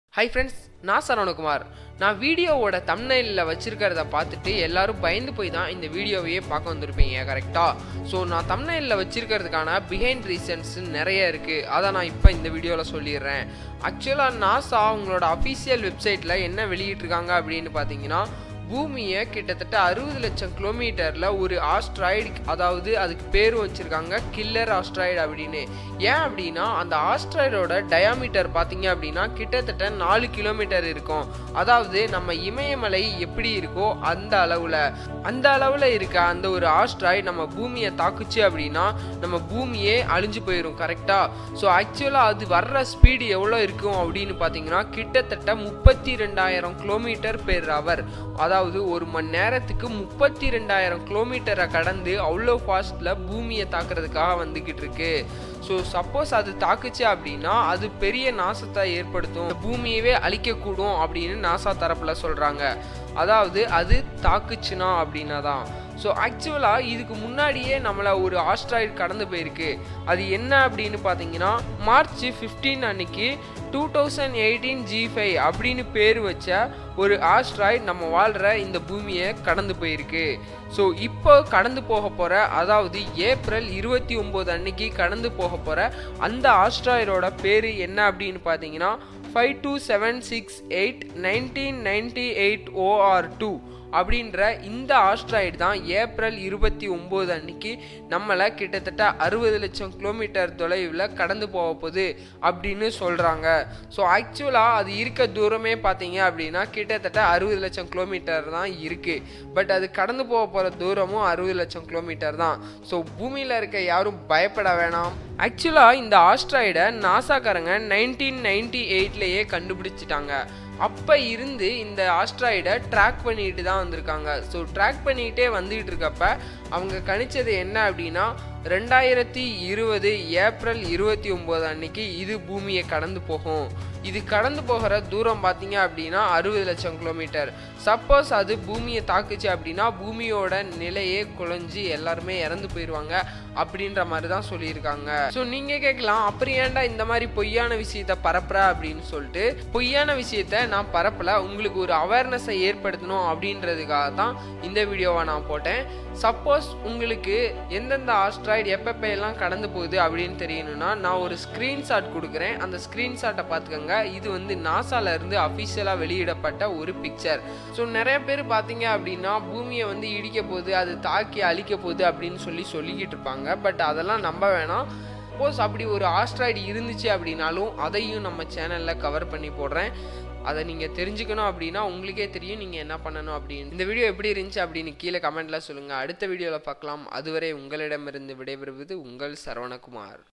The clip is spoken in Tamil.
ஹை ஃப்ரெண்ட்ஸ் நான் சரவணகுமார் நான் வீடியோவோட தம்னைலில் வச்சிருக்கிறத பார்த்துட்டு எல்லாரும் பயந்து போய் தான் இந்த வீடியோவையே பார்க்க வந்திருப்பீங்க கரெக்டாக ஸோ நான் தம்னைலில் வச்சிருக்கிறதுக்கான பிஹைண்ட் ரீசன்ஸ் நிறைய இருக்குது அதை நான் இப்போ இந்த வீடியோவில் சொல்லிடுறேன் ஆக்சுவலாக நாசா அவங்களோட அஃபீஷியல் வெப்சைட்டில் என்ன வெளியிட்டிருக்காங்க அப்படின்னு பார்த்தீங்கன்னா பூமியை கிட்டத்தட்ட அறுபது லட்சம் கிலோமீட்டரில் ஒரு ஆஸ்ட்ராய்டு அதாவது அதுக்கு பேர் வச்சுருக்காங்க கில்லர் ஆஸ்ட்ராய்டு அப்படின்னு ஏன் அப்படின்னா அந்த ஆஸ்ட்ராய்டோட டயாமீட்டர் பார்த்தீங்க அப்படின்னா கிட்டத்தட்ட நாலு கிலோமீட்டர் இருக்கும் அதாவது நம்ம இமயமலை எப்படி இருக்கோ அந்த அளவில் அந்த அளவில் இருக்க அந்த ஒரு ஆஸ்ட்ராய்டு நம்ம பூமியை தாக்குச்சு அப்படின்னா நம்ம பூமியே அழிஞ்சு போயிடும் கரெக்டாக ஸோ ஆக்சுவலாக அது வர்ற ஸ்பீடு எவ்வளோ இருக்கும் அப்படின்னு பார்த்தீங்கன்னா கிட்டத்தட்ட முப்பத்தி ரெண்டாயிரம் கிலோமீட்டர் பெர் ஹவர் அதாவது ஒரு மணி நேரத்துக்கு முப்பத்தி ரெண்டாயிரம் கிலோமீட்டரை கடந்து அவ்வளோ ஃபாஸ்ட்டில் பூமியை தாக்குறதுக்காக வந்துக்கிட்டு இருக்கு ஸோ சப்போஸ் அது தாக்குச்சு அப்படின்னா அது பெரிய நாசத்தை ஏற்படுத்தும் பூமியவே அழிக்கக்கூடும் அப்படின்னு நாசா தரப்பில் சொல்கிறாங்க அதாவது அது தாக்குச்சுனா அப்படின்னா தான் ஸோ ஆக்சுவலாக இதுக்கு முன்னாடியே நம்மளை ஒரு ஆஸ்ட்ராய்டு கடந்து போயிருக்கு அது என்ன அப்படின்னு பார்த்தீங்கன்னா மார்ச் ஃபிஃப்டீன் அன்னைக்கு two thousand eighteen G five அப்படின்னு பேர் வச்ச ஒரு ஆஸ்ட்ராய்டு நம்ம வாழ்கிற இந்த பூமியை கடந்து போயிருக்கு ஸோ இப்போ கடந்து போக போகிற அதாவது ஏப்ரல் இருபத்தி ஒம்பது அன்னைக்கு கடந்து போக போகிற அந்த ஆஸ்ட்ராய்டோட பேர் என்ன அப்படின்னு பார்த்தீங்கன்னா five two seven six eight nineteen ninety eight OR two அப்படின்ற இந்த ஆஸ்ட்ராய்டு தான் ஏப்ரல் இருபத்தி ஒம்பது அன்னைக்கு நம்மளை கிட்டத்தட்ட அறுபது லட்சம் கிலோமீட்டர் தொலைவில் கடந்து போக போகுது அப்படின்னு சொல்கிறாங்க ஸோ ஆக்சுவலாக அது இருக்க தூரமே பார்த்தீங்க அப்படின்னா கிட்டத்தட்ட அறுபது லட்சம் கிலோமீட்டர் தான் இருக்குது பட் அது கடந்து போக போகிற தூரமும் அறுபது லட்சம் கிலோமீட்டர் தான் ஸோ பூமியில் இருக்க யாரும் பயப்பட வேணாம் ஆக்சுவலாக இந்த ஆஸ்ட்ராய்டை நாசாக்காரங்க நைன்டீன் நைன்டி எயிட்லேயே கண்டுபிடிச்சிட்டாங்க அப்போ இருந்து இந்த ஆஸ்ட்ராய்டை ட்ராக் பண்ணிட்டு தான் வந்திருக்காங்க ஸோ ட்ராக் பண்ணிக்கிட்டே வந்துகிட்டு இருக்கப்ப அவங்க கணிச்சது என்ன அப்படின்னா ரெண்டாயிரத்தி இருபது ஏப்ரல் இருபத்தி ஒம்பது அன்னைக்கு இது பூமியை கடந்து போகும் இது கடந்து போகிற தூரம் பார்த்தீங்க அப்படின்னா அறுபது லட்சம் கிலோமீட்டர் சப்போஸ் அது பூமியை தாக்குச்சு அப்படின்னா பூமியோட நிலையே குலைஞ்சு எல்லாருமே இறந்து போயிடுவாங்க அப்படின்ற மாதிரி தான் சொல்லியிருக்காங்க ஸோ நீங்கள் கேட்கலாம் அப்புறம் ஏன்டா இந்த மாதிரி பொய்யான விஷயத்த பரப்புற அப்படின்னு சொல்லிட்டு பொய்யான விஷயத்த நான் பரப்பல உங்களுக்கு ஒரு அவேர்னஸை ஏற்படுத்தணும் அப்படின்றதுக்காக தான் இந்த வீடியோவை நான் போட்டேன் சப்போஸ் உங்களுக்கு எந்தெந்த ஆஸ்ட்ராய்டு எப்பப்போ எல்லாம் கடந்து போகுது அப்படின்னு தெரியணும்னா நான் ஒரு ஸ்க்ரீன்ஷாட் கொடுக்குறேன் அந்த ஸ்க்ரீன்ஷாட்டை பார்த்துக்கோங்க இது வந்து நாசால இருந்து அஃபிஷியலாக வெளியிடப்பட்ட ஒரு பிக்சர் ஸோ நிறைய பேர் பார்த்தீங்க அப்படின்னா பூமியை வந்து இடிக்க போகுது அது தாக்கி அழிக்க போகுது அப்படின்னு சொல்லி சொல்லிக்கிட்டு இருப்பாங்க பட் அதெல்லாம் நம்ப வேணாம் சப்போஸ் அப்படி ஒரு ஆஸ்ட்ராய்டு இருந்துச்சு அப்படின்னாலும் அதையும் நம்ம சேனலில் கவர் பண்ணி போடுறேன் அதை நீங்கள் தெரிஞ்சுக்கணும் அப்படின்னா உங்களுக்கே தெரியும் நீங்கள் என்ன பண்ணணும் அப்படின்னு இந்த வீடியோ எப்படி இருந்துச்சு அப்படின்னு கீழே கமெண்ட்டில் சொல்லுங்கள் அடுத்த வீடியோவில் பார்க்கலாம் அதுவரை உங்களிடமிருந்து விடைபெறுவது உங்கள் சரவணகுமார்